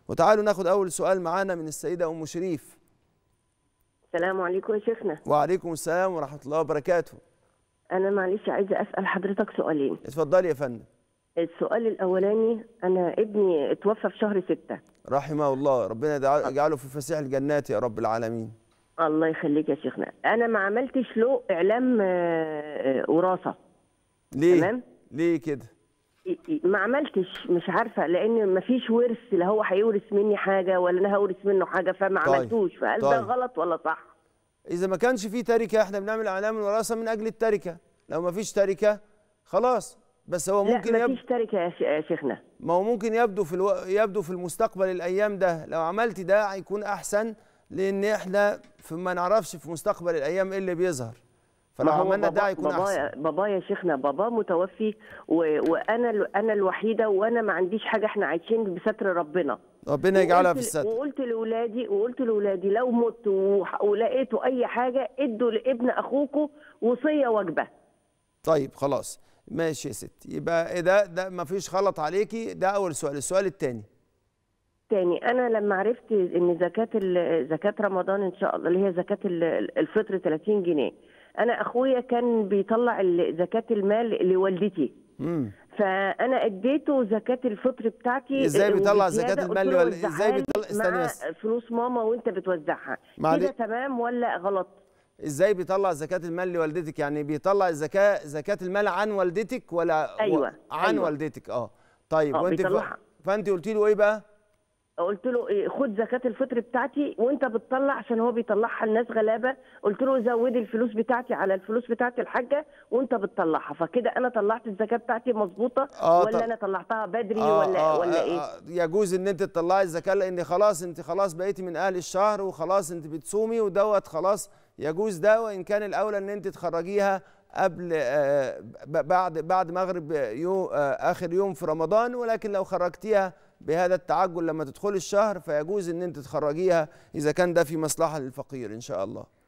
وتعالوا ناخد اول سؤال معانا من السيده ام شريف السلام عليكم يا شيخنا وعليكم السلام ورحمه الله وبركاته انا معلش عايزه اسال حضرتك سؤالين اتفضلي يا فندم السؤال الاولاني انا ابني اتوفى في شهر ستة رحمه الله ربنا يدع- يجعله في فسيح الجنات يا رب العالمين الله يخليك يا شيخنا انا ما عملتش له اعلام آه، آه، وراثه ليه تمام. ليه كده ي- ي- ما عملتش مش عارفه لان ما فيش ورث لا هو هيورث مني حاجه ولا انا هورث منه حاجه فما طيب. عملتوش فهل ده طيب. غلط ولا صح اذا ما كانش في تركه احنا بنعمل اعلام الوراثه من اجل التركه لو ما فيش تركه خلاص بس هو لا ممكن ما يب... فيش تركه يا ش- يا شيخنا ما هو ممكن يبدو في الو... يبدو في المستقبل الايام ده لو عملت ده هيكون احسن لان احنا في ما نعرفش في مستقبل الايام ايه اللي بيظهر فلو ما هو عملنا ده بابا- هيكون بابا احسن بابا يا شيخنا بابا متوفي و... وانا ال- انا الوحيده وانا ما عنديش حاجه احنا عايشين بستر ربنا ربنا يجعلها في وقلت- الستر وقلت لاولادي وقلت لاولادي لو مت وح- ولقيتوا اي حاجه ادوا لابن اخوكم وصيه واجبه طيب خلاص ماشي يا ستي يبقى ده ده ما فيش غلط عليكي ده اول سؤال السؤال الثاني تاني انا لما عرفت ان زكاه ال- زكاه رمضان ان شاء الله اللي هي زكاه ال- الفطر 30 جنيه انا اخويا كان بيطلع ال- زكاه المال لوالدتي امم فانا اديته زكاه الفطر بتاعتي إزاي بيطلع وبزيادة زكاة قلت المال له ولا- وزعها إزاي لي بيطلع- استني مع بس. فلوس ماما وانت بتوزعها معلش. كده تمام ولا غلط ازاي بيطلع زكاة المال لوالدتك يعني بيطلع الزكاة زكاة المال عن والدتك ولا أيوة، عن أيوة. والدتك اه طيب آه، وانت ف... بيطلعها. فانت قلت له ايه بقى قلت له إيه، خد زكاة الفطر بتاعتي وانت بتطلع عشان هو بيطلعها الناس غلابة قلت له زود الفلوس بتاعتي على الفلوس بتاعتي الحاجة وانت بتطلعها فكده انا طلعت الزكاة بتاعتي مظبوطة آه، ولا طب- انا طلعتها بدري ولا ولا ايه آه يجوز ان انت تطلعي الزكاة لان خلاص انت خلاص بقيتي من اهل الشهر وخلاص انت بتصومي ودوت خلاص يجوز ده وان كان الاولى ان انت تخرجيها قبل آه ب- بعد بعد مغرب يوم آه اخر يوم في رمضان ولكن لو خرجتيها بهذا التعجل لما تدخلي الشهر فيجوز ان انت تخرجيها اذا كان ده في مصلحة للفقير ان شاء الله